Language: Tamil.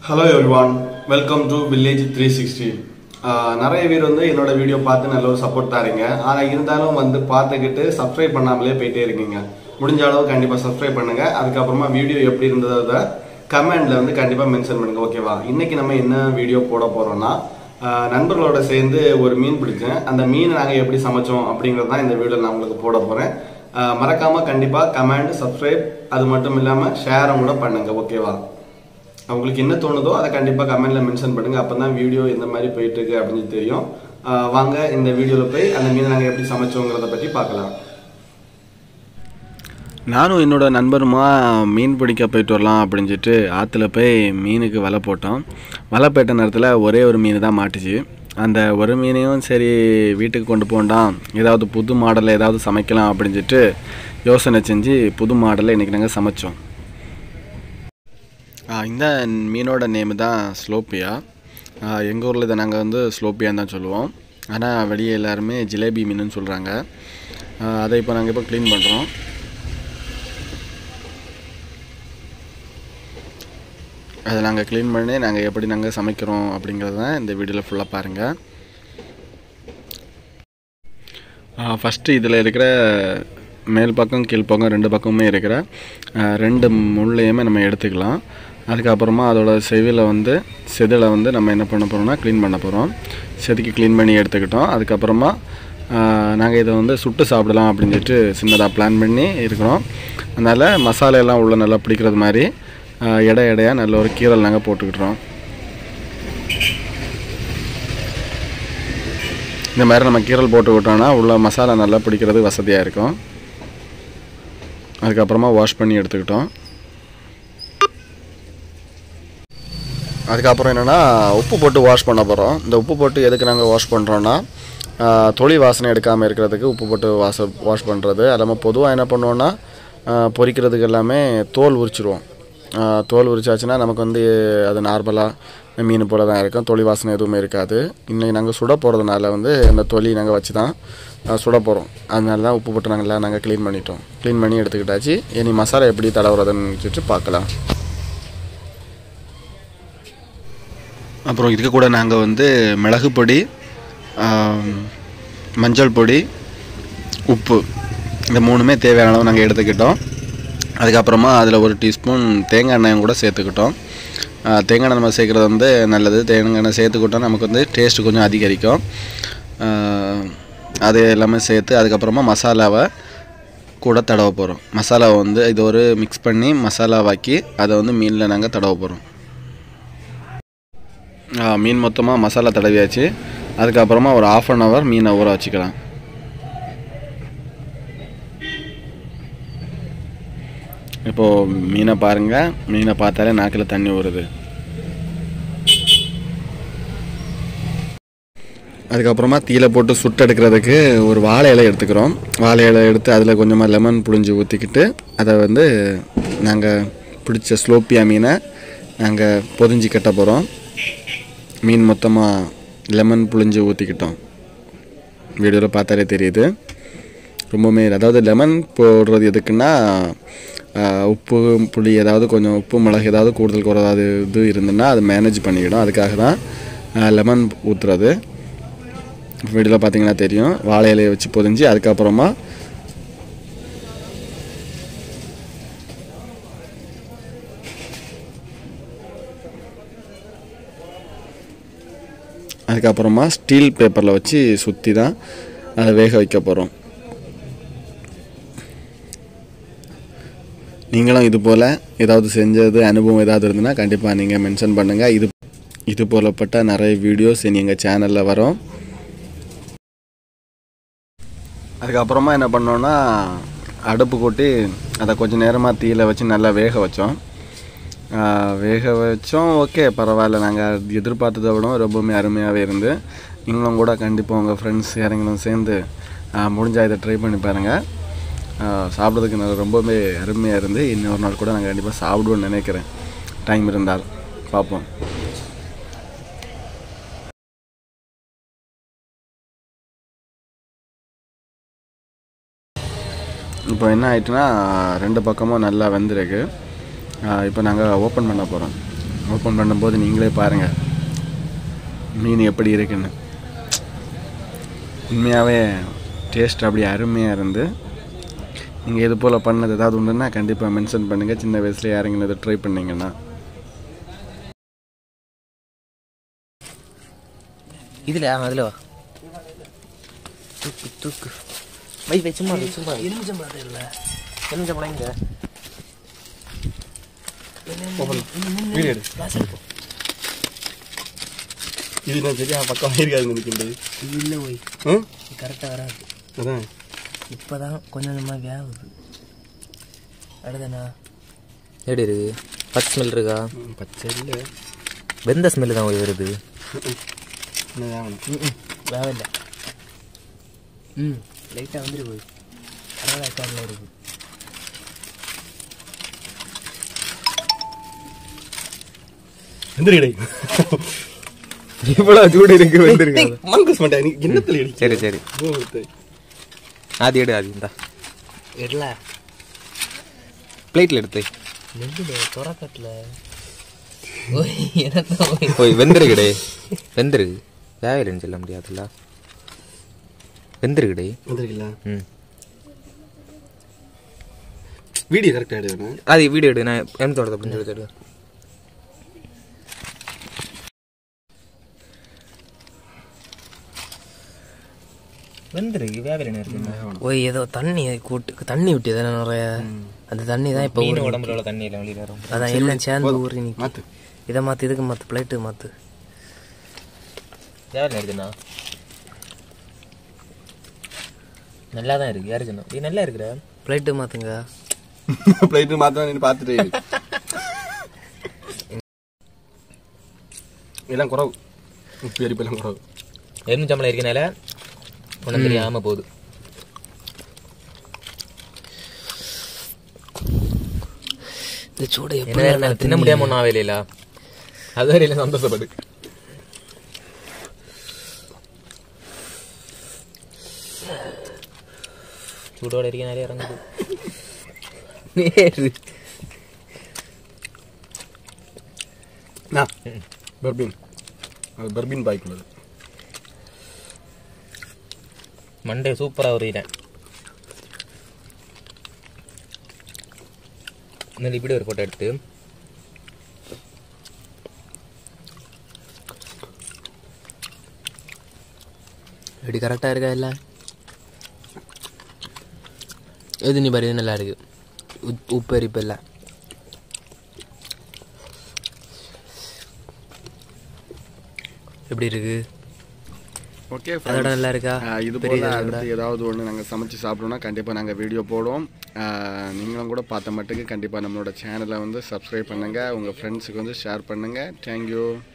Hello everyone welcome to village three sixty நிறைய பேர் வந்து என்னோட வீடியோ பார்த்து நல்ல ஒரு சப்போர்ட் தாரீங்க ஆனால் இருந்தாலும் வந்து பார்த்துக்கிட்டு சப்ஸ்கிரைப் பண்ணாமலே போயிட்டே இருக்கீங்க முடிஞ்ச அளவு கண்டிப்பாக சப்ஸ்கிரைப் பண்ணுங்க அதுக்கப்புறமா வீடியோ எப்படி இருந்ததை கமெண்ட்ல வந்து கண்டிப்பாக மென்ஷன் பண்ணுங்க ஓகேவா இன்னைக்கு நம்ம என்ன வீடியோ போட போறோம்னா ஆஹ் நண்பர்களோட சேர்ந்து ஒரு மீன் பிடிச்சேன் அந்த மீனை நாங்கள் எப்படி சமைச்சோம் அப்படிங்கிறது தான் இந்த வீடியோ நான் உங்களுக்கு போட போகிறேன் மறக்காம கண்டிப்பாக கமெண்ட் சப்ஸ்கிரைப் அது மட்டும் இல்லாமல் ஷேரும் கூட பண்ணுங்க ஓகேவா உங்களுக்கு என்ன தோணுதோ அதை கண்டிப்பாக கமெண்ட்ல மென்ஷன் பண்ணுங்க அப்போ தான் வீடியோ எந்த மாதிரி போயிட்டு இருக்கு அப்படின்னு தெரியும் ஆஹ் வாங்க இந்த வீடியோவில் போய் அந்த மீனை நாங்கள் எப்படி சமைச்சோங்கிறத பற்றி பார்க்கலாம் நானும் என்னோட நண்பருமா மீன் பிடிக்க போயிட்டு வரலாம் அப்படின்னு சொல்லிட்டு ஆற்றுல போய் மீனுக்கு வலை போட்டோம் வலை போட்ட நேரத்தில் ஒரே ஒரு மீன் தான் மாட்டுச்சு அந்த ஒரு மீனையும் சரி வீட்டுக்கு கொண்டு போண்டாம் ஏதாவது புது மாடலில் ஏதாவது சமைக்கலாம் அப்படின்னு சொல்லிட்டு யோசனை செஞ்சு புது மாடலில் இன்றைக்கி நாங்கள் சமைச்சோம் ஆ, இந்த மீனோட நேமு தான் ஸ்லோப்பியா எங்கள் ஊரில் இதை நாங்கள் வந்து ஸ்லோப்பியான்னு தான் சொல்லுவோம் ஆனால் வெளியே எல்லாருமே ஜிலேபி மீனுன்னு சொல்கிறாங்க அதை இப்போ நாங்கள் இப்போ க்ளீன் பண்ணுறோம் அதை நாங்கள் க்ளீன் பண்ணி நாங்கள் எப்படி நாங்கள் சமைக்கிறோம் அப்படிங்கிறது தான் இந்த வீடியோவில் ஃபுல்லாக பாருங்கள் ஃபஸ்ட்டு இதில் இருக்கிற மேல் பக்கம் கீழ் பக்கம் ரெண்டு பக்கமுமே இருக்கிற ஆ, ரெண்டு முள்ளையுமே நம்ம எடுத்துக்கலாம் அதுக்கப்புறமா அதோட செவியில் வந்து செதிலை வந்து நம்ம என்ன பண்ண போகிறோம்னா க்ளீன் பண்ண போகிறோம் செதுக்கி க்ளீன் பண்ணி எடுத்துக்கிட்டோம் அதுக்கப்புறமா நாங்கள் இதை வந்து சுட்டு சாப்பிடலாம் அப்படின்னு சொல்லிட்டு சின்னதாக பிளான் பண்ணி இருக்கிறோம் அதனால் மசாலா எல்லாம் உள்ள நல்லா பிடிக்கிறது மாதிரி ஆ, எடை எடையாக நல்ல ஒரு கீரல் நாங்கள் போட்டுக்கிட்டுறோம் இந்த மாதிரி நம்ம கீரல் போட்டுக்கிட்டோம்னா உள்ள மசாலா நல்லா பிடிக்கிறது வசதியாக இருக்கும் அதுக்கப்புறமா வாஷ் பண்ணி எடுத்துக்கிட்டோம் அதுக்கப்புறம் என்னென்னா உப்பு போட்டு வாஷ் பண்ண போகிறோம் இந்த உப்பு போட்டு எதுக்கு நாங்கள் வாஷ் பண்ணுறோன்னா தொளி வாசனை எடுக்காமல் இருக்கிறதுக்கு உப்பு போட்டு வாஷ வாஷ் பண்ணுறது அது இல்லாமல் பொதுவாக என்ன பண்ணுவோன்னா ஆஹ் பொரிக்கிறதுக்கு எல்லாமே தோல் உரிச்சிருவோம் ஆஹ் தோல் உரிச்சாச்சுன்னா நமக்கு வந்து அது நார்மலாக மீன் போல தான் இருக்கும் தொளி வாசனை எதுவுமே இருக்காது இன்னைக்கு நாங்கள் சுட போகிறதுனால வந்து அந்த தொலி நாங்கள் வச்சு தான் ஆஹ் சுட போகிறோம் அதனால தான் உப்பு போட்டு நாங்கள் எல்லாம் நாங்கள் க்ளீன் பண்ணிட்டோம் க்ளீன் பண்ணி எடுத்துக்கிட்டாச்சு இனி மசாலா எப்படி தடவுறதுன்னு சொல்லிட்டு பார்க்கலாம் அப்புறம் இதுக்கு கூட நாங்கள் வந்து மிளகு பொடி ஆம், மஞ்சள் பொடி உப்பு இந்த மூணுமே தேவையான அளவு நாங்கள் எடுத்துக்கிட்டோம் அதுக்கப்புறமா அதில் ஒரு டீஸ்பூன் தேங்காய் எண்ணெயும் கூட சேர்த்துக்கிட்டோம் ஆ, தேங்காய் எண்ணெய் நம்ம சேர்க்குறது வந்து நல்லது தேங்காய் எண்ணெய் சேர்த்துக்கிட்டோம் நமக்கு வந்து டேஸ்ட் கொஞ்சம் அதிகரிக்கும் ஆ, அது எல்லாமே சேர்த்து அதுக்கப்புறமா மசாலாவை கூட தடவ போகிறோம் மசாலாவை வந்து இது ஒரு மிக்ஸ் பண்ணி மசாலாவாக்கி அதை வந்து மீனில் நாங்கள் தடவ போகிறோம் ஆ, மீன் மொத்தமாக மசாலா தடவியாச்சு அதுக்கப்புறமா ஒரு ஆஃப் அன் ஹவர் மீனை ஊற வச்சுக்கலாம் இப்போது மீனை பாருங்கள் மீனை பார்த்தாலே நாக்கில் தண்ணி ஊறுது அதுக்கப்புறமா தீயில போட்டு சுட்டு எடுக்கிறதுக்கு ஒரு வாழை இலை எடுத்துக்கிறோம் வாழை இலை எடுத்து அதில் கொஞ்சமாக லெமன் புழிஞ்சு ஊற்றிக்கிட்டு அதை வந்து நாங்கள் பிடிச்ச ஸ்லோப்பியா மீனை நாங்கள் பொதிஞ்சு கட்ட போகிறோம் மீன் மொத்தமாக லெமன் புழிஞ்சு ஊற்றிக்கிட்டோம் வீடியோவில் பார்த்தாலே தெரியுது ரொம்பவுமே அதாவது லெமன் போடுறது எதுக்குன்னா ஆஹ், உப்பு புளி ஏதாவது கொஞ்சம் உப்பு மிளகு ஏதாவது கூடுதல் குறையாது இது இருந்துன்னா அது மேனேஜ் பண்ணிக்கிடும் அதுக்காக தான் லெமன் ஊற்றுறது வீடியோவில் பார்த்தீங்கன்னா தெரியும் வாழை இலையை வச்சு பொதிஞ்சு அதுக்கப்புறமா அதுக்கப்புறமா ஸ்டீல் பேப்பரில் வச்சு சுற்றி தான் அதை வேக வைக்க போகிறோம் நீங்களும் இது போல் ஏதாவது செஞ்சது அனுபவம் ஏதாவது இருந்ததுன்னா கண்டிப்பாக நீங்கள் மென்ஷன் பண்ணுங்கள் இது இது போலப்பட்ட நிறைய வீடியோஸ் இனி எங்கள் சேனலில் வரும் அதுக்கப்புறமா என்ன பண்ணோன்னா அடுப்பு கூட்டி அதை கொஞ்சம் நேரமாக தீயில வச்சு நல்லா வேக வச்சோம் ஆஹ் வேக வச்சோம் ஓகே பரவாயில்ல நாங்கள் எதிர்பார்த்ததை விட ரொம்பவுமே அருமையாகவே இருந்து நீங்களும் கூட கண்டிப்பாக உங்கள் ஃப்ரெண்ட்ஸ் யாரெங்களும் சேர்ந்து முடிஞ்சால் இதை ட்ரை பண்ணி பாருங்கள் சாப்பிட்றதுக்கு நல்லா ரொம்பவுமே அருமையாக இருந்து இன்னொரு நாள் கூட நாங்கள் கண்டிப்பாக சாப்பிடுவோம்னு நினைக்கிறேன் டைம் இருந்தால் பார்ப்போம் இப்போ என்ன ஆயிட்டுனா ரெண்டு பக்கமும் நல்லா வெந்திருக்கு இப்போ நாங்கள் ஓப்பன் பண்ண போகிறோம் ஓப்பன் பண்ணும்போது நீங்களே பாருங்கள் மீன் எப்படி இருக்குன்னு உண்மையாகவே டேஸ்ட் அப்படி அருமையாக இருந்து நீங்கள் இது போல் பண்ணது ஏதாவது உண்டுன்னா கண்டிப்பாக மென்ஷன் பண்ணுங்கள் சின்ன வயசில் யாருங்க இதை ட்ரை பண்ணீங்கன்னா இதுல ஆ அதுல வா தூக்கு தூக்கு வை வை சும்மா வை சும்மா எலுமிச்சம்பழம் இல்ல எலுமிச்சம்பழம் இங்க வீடியோ எடு இது நான் சரியா பக்கம் இருக்காது நினைக்கின்றது இது இல்ல போய் ம் கரெக்டா வராது அதான் இப்பதான் கொஞ்சம் கொஞ்சமா வேகுது அடுத்தண்ணா எப்படி இருக்கு பச்சை ஸ்மெல் இருக்கா பச்சை இல்லை வெந்த ஸ்மெல் தான் போய் வருது என்ன வேணும் வேவில்ல ம் லைட்டாக வந்துட்டு போய் பரவாயில்ல காரில் இருக்கு எந்திரிடை இவ்வளோ சூடு இருக்கு வந்துருக்கு மங்கஸ் மாட்டேன் நீ என்னத்துல இடி சரி சரி ஆதி எடு ஆதி இந்தா எடுல பிளேட்டில் எடுத்து நெல்லுல துறக்கட்டில் ஓய் வெந்திருக்குடே வெந்திருக்கு வேவையில்லைன்னு சொல்ல முடியாதுல்ல வெந்திருக்குடே வந்துருக்கீங்களா ம் வீடியோ கரெக்டாக எடுக்கணும் அது வீடியோ எடு நான் எம் தோட்டத்தை அப்படின்னு சொல்லி எடு வெந்திருக்கு வேவையில்லை இருக்கு ஓய் ஏதோ தண்ணி கூட்டு தண்ணி விட்டு தானே நிறைய அந்த தண்ணி தான் இப்போ மீன் உடம்புல உள்ள தண்ணி எல்லாம் வெளியில வரும் அதான் எல்லாம் சேர்ந்து ஊறி நிற்கும் மாத்து இதை மாற்று இதுக்கு மாற்று பிளேட்டு மாற்று யார் எடுத்துண்ணா நல்லா தான் இருக்கு யாரு சொன்னா நீ நல்லா இருக்கிற பிளேட்டு மாற்றுங்க பிளைட்டு மாத்தலாம் நீ பார்த்துட்டு இரு. எல்லாம் குறவு உப்பு எரிப்பு எல்லாம் குறவு எலுமிச்சம்பளம் இருக்கனால ஒன்றும் தெரியாம போகுது இந்த சூடு என்ன நான் தின்ன முடியாம ஒன்றும் ஆகலையில அது வரையில சந்தோஷப்படு சூடோட இருக்க நிறைய இறங்குது நேரு நான் பர்பீன் அது பர்பீன் பாய்க்கு உள்ளது மண்டே சூப்பரா உரியிறேன் இன்னும் இப்படி ஒரு போட்டோ எடுத்து இப்படி கரெக்டாக இருக்கா எல்லாம் எது நீ பாரு இது நல்லா இருக்கு உப் உப்பு எரிப்பு இல்லை எப்படி இருக்கு ஓகே அதோட நல்லா இருக்கா இது பெரிய போல் இதோட? அடுத்து ஏதாவது ஒன்று நாங்கள் சமைச்சு சாப்பிட்டோம்னா கண்டிப்பாக நாங்கள் வீடியோ போடுவோம் ஆஹ் நீங்களும் கூட பார்த்த மட்டுக்கு கண்டிப்பாக நம்மளோட சேனலை வந்து சப்ஸ்கிரைப் பண்ணுங்கள் உங்கள் ஃப்ரெண்ட்ஸுக்கு வந்து ஷேர் பண்ணுங்கள் தேங்க்யூ